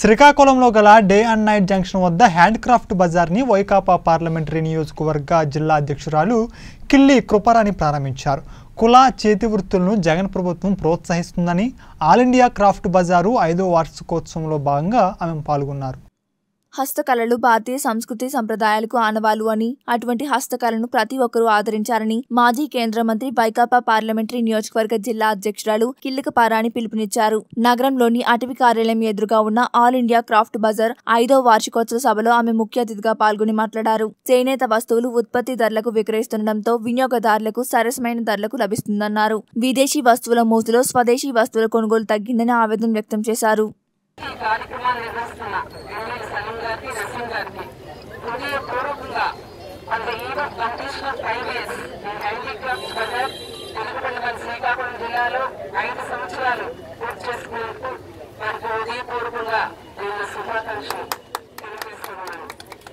శ్రీకాకుళంలో గల day and night junction వద్ద హ్యాండ్ క్రాఫ్ట్ బజార్ని వైకాపా పార్లమెంటరీ నియోజకవర్గ జిల్లా అధ్యక్షురాలు కిల్లి కృపరాణి ప్రారంభించారు కుల చేతి వృత్తులను జగన్ ప్రభుత్వం ప్రోత్సహిస్తుందని ఆల్ ఇండియా క్రాఫ్ట్ బజారు ఐదో వార్షికోత్సవంలో భాగంగా ఆమె పాల్గొన్నారు హస్తకళలు భారతీయ సంస్కృతి సంప్రదాయాలకు ఆనవాలు అని అటువంటి హస్తకళను ప్రతి ఒక్కరూ ఆదరించాలని మాజీ కేంద్ర మంత్రి వైకాపా పార్లమెంటరీ నియోజకవర్గ జిల్లా అధ్యక్షురాలు కిల్లికపారాణి పిలుపునిచ్చారు నగరంలోని అటవీ కార్యాలయం ఎదురుగా ఉన్న ఆల్ ఇండియా క్రాఫ్ట్ బజార్ ఐదో వార్షికోత్సవ సభలో ఆమె ముఖ్య అతిథిగా పాల్గొని మాట్లాడారు చేనేత వస్తువులు ఉత్పత్తి ధరలకు విక్రయిస్తుండటంతో వినియోగదారులకు సరసమైన ధరలకు లభిస్తుందన్నారు విదేశీ వస్తువుల మోసులో స్వదేశీ వస్తువుల కొనుగోలు తగ్గిందని ఆవేదన వ్యక్తం చేశారు ఈ కార్యక్రమాన్ని నిర్వహిస్తున్న ఎమ్మెల్యే సలీం గారికి నసీం గారికి హృదయపూర్వకంగా అంత event completion of five years ఈ హ్యాండీక్రాఫ్ట్ బజార్ తెలుగుబండి మన శ్రీకాకుళం జిల్లాలో ఐదు సంవత్సరాలు పూర్తి చేసుకున్నందుకు వారికి హృదయపూర్వకంగా నేను శుభాకాంక్షలు తెలియజేస్తున్నాను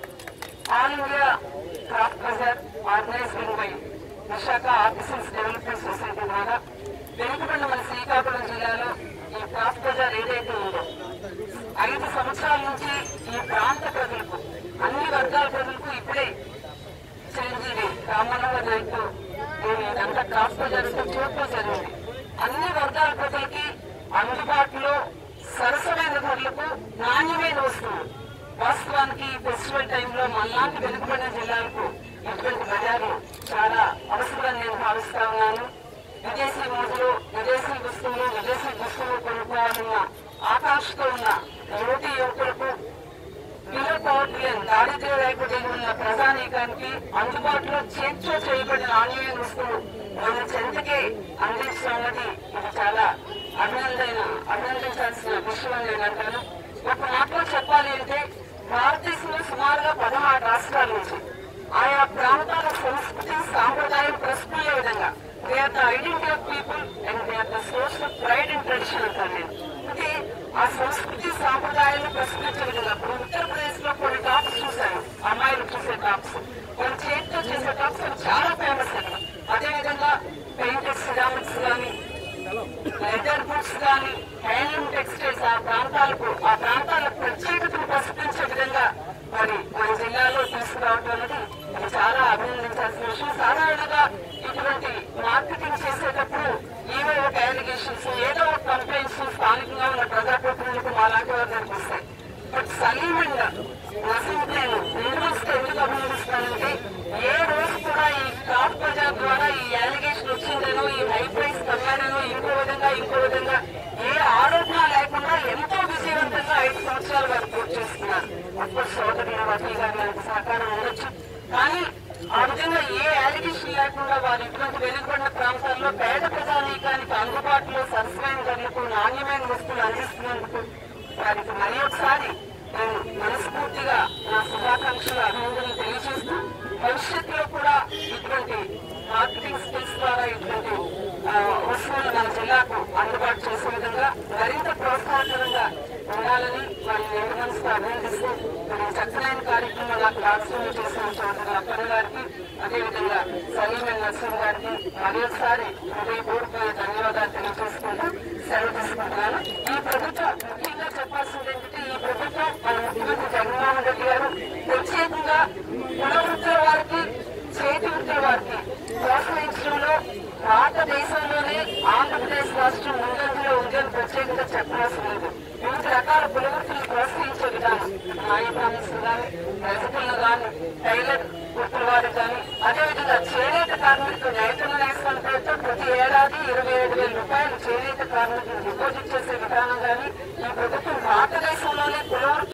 all India craft bazaar organized by Visakha officers development society ద్వారా వెనుకబడిన మన శ్రీకాకుళం జిల్లాలో ఈ క్రాఫ్ట్ బజార్ ఏదైతే ఉందో ఐదు సంవత్సరాల నుంచి ఈ ప్రాంత ప్రజలకు అన్ని వర్గాల ప్రజలకు ఇప్పుడే చిరంజీవి రామన్నవ నాయకులు నేను ఇదంతా క్రాఫ్ట్ బజార్ అంతా చూడటం జరిగింది అన్ని వర్గాల ప్రజలకి అందుబాటులో సరసమైన ధరలకు నాణ్యమైన వస్తువులు వాస్తవానికి ఈ ఫెస్టివల్ టైంలో మనలాంటి వెనుకబడిన జిల్లాలకు ఇటువంటి బజార్లు చాలా అవసరం నేను భావిస్తా ఉన్నాను విదేశీ మోజులు విదేశీ వస్తువులు విదేశీ వస్తువులు కొనుక్కోవాలన్న ఆకాంక్షతో ఉన్న యువతి యువకులకు బిలో పవర్టీఎన్ దారిద్ర్య రేఖ ఉన్న ప్రజానీకానికి అందుబాటులో చేర్చో చేయబడిన నాణ్యమైన వస్తువులు మన చెంతకే అందించడం అన్నది ఇది చాలా అభినందన అభినందించాల్సిన విషయం అని నేను అంటాను ఒక మాటలో చెప్పాలి అంటే భారతదేశంలో సుమారుగా పదహారు రాష్ట్రాల నుంచి ఆయా ప్రాంతాల సంస్కృతి సాంప్రదాయం ప్రశ్నలే విధంగా they are the identity of people and they are the source of pride and tradition అంటాను నేను అంటే ఆ సంస్కృతి సాంప్రదాయాలను ప్రశ్నించే విధంగా ఇప్పుడు ఉత్తరప్రదేశ్ లో కొన్ని టాప్స్ చూశాను అమ్మాయిలు చూసే టాప్స్ కొన్ని చేతితో చేసే టాప్స్ అవి చాలా ఫేమస్ అక్కడ అదేవిధంగా పెయింటెడ్ సిరామిక్స్ కానీ లెదర్ బుక్స్ కానీ హ్యాండ్లూమ్ టెక్స్టైల్స్ ఆ ప్రాంతాలకు ఆ ప్రాంతాల ప్రత్యేకతను ప్రశ్నించే విధంగా మరి మన జిల్లాలో తీసుకురావటం అనేది అది చాలా అభినందించాల్సిన విషయం సాధారణంగా ఇటువంటి మార్కెటింగ్ చేసేటప్పుడు ఏవో ఒక అలిగేషన్స్ ఏదో ఒక కంప్లైంట్స్ స్థానికంగా ఉన్న ప్రజాప్రతినిధులకు మాలాంటి వారు కనిపిస్తాయి బట్ సలీమంగా నసీం నేను నిర్వహిస్తే ఎందుకు అభినందిస్తానంటే ఏ రోజు కూడా ఈ క్రాఫ్ట్ బజార్ ద్వారా ఈ అలిగేషన్ వచ్చిందనో ఈ హై ప్రైస్ కమ్మానో ఇంకో విధంగా ఇంకో విధంగా ఏ ఆరోపణ లేకుండా ఎంతో విజయవంతంగా ఐదు సంవత్సరాలు వారు పూర్తి చేస్తున్నారు అఫ్కోర్స్ సోదరుల వకీల్ గారి లాంటి సహకారం ఉండొచ్చు కానీ ఆ విధంగా ఏ అలిగేషన్ లేకుండా వారు ఇటువంటి వెనుకబడిన ప్రాంతాల్లో పేద ప్రజానీకానికి అందుబాటులో సరసమైన ధరలకు నాణ్యమైన వస్తువులు అందిస్తున్నందుకు వారికి మరి ఒకసారి నేను మనస్ఫూర్తిగా నా శుభాకాంక్షలు అభినందనలు తెలియజేస్తూ భవిష్యత్తులో కూడా ఇటువంటి మార్కెటింగ్ స్కిల్స్ ద్వారా ఇటువంటి ఆ, వస్తువులు మన జిల్లాకు అందుబాటు చేసే విధంగా మరింత ప్రోత్సాహకరంగా ఉండాలని వారిని రెండు మనసుతో అభినందిస్తూ మరి ఈ చక్కనైన కార్యక్రమం నాకు రాష్ట్రంలో చేసిన చౌదరి అప్పన్న గారికి అదేవిధంగా సలీమైన నర్సింగ్ గారికి మరి ఒకసారి హృదయపూర్వకమైన ధన్యవాదాలు తెలియజేసుకుంటూ సెలవు తీసుకుంటున్నాను ఈ ప్రభుత్వం ముఖ్యంగా చెప్పాల్సింది ఏంటంటే ఈ ప్రభుత్వం మన ముఖ్యమంత్రి జగన్మోహన్ రెడ్డి గారు ప్రత్యేకంగా కుల వృత్తుల వారికి చేతి వృత్తుల వారికి ప్రోత్సహించడంలో భారతదేశంలోనే ఆంధ్రప్రదేశ్ రాష్ట్రం ముందంజలో ఉందని ప్రత్యేకంగా చెప్పవలసిన లేదు వివిధ రకాల కుల వృత్తులు ప్రోత్సహించే విధానం న్యాయ బ్రాహ్మణులు కానీ రజకులను కానీ టైలర్ వృత్తుల వారు కానీ అదేవిధంగా చేనేత కార్మికులకు నైపుణ్య నేస్తాల పేరుతో ప్రతి ఏడాది ఇరవై ఏడు వేల రూపాయలు చేనేత కార్మికులు డిపాజిట్ చేసే విధానం కానీ ఈ ప్రభుత్వం భారతదేశంలోనే కుల వృత్తులు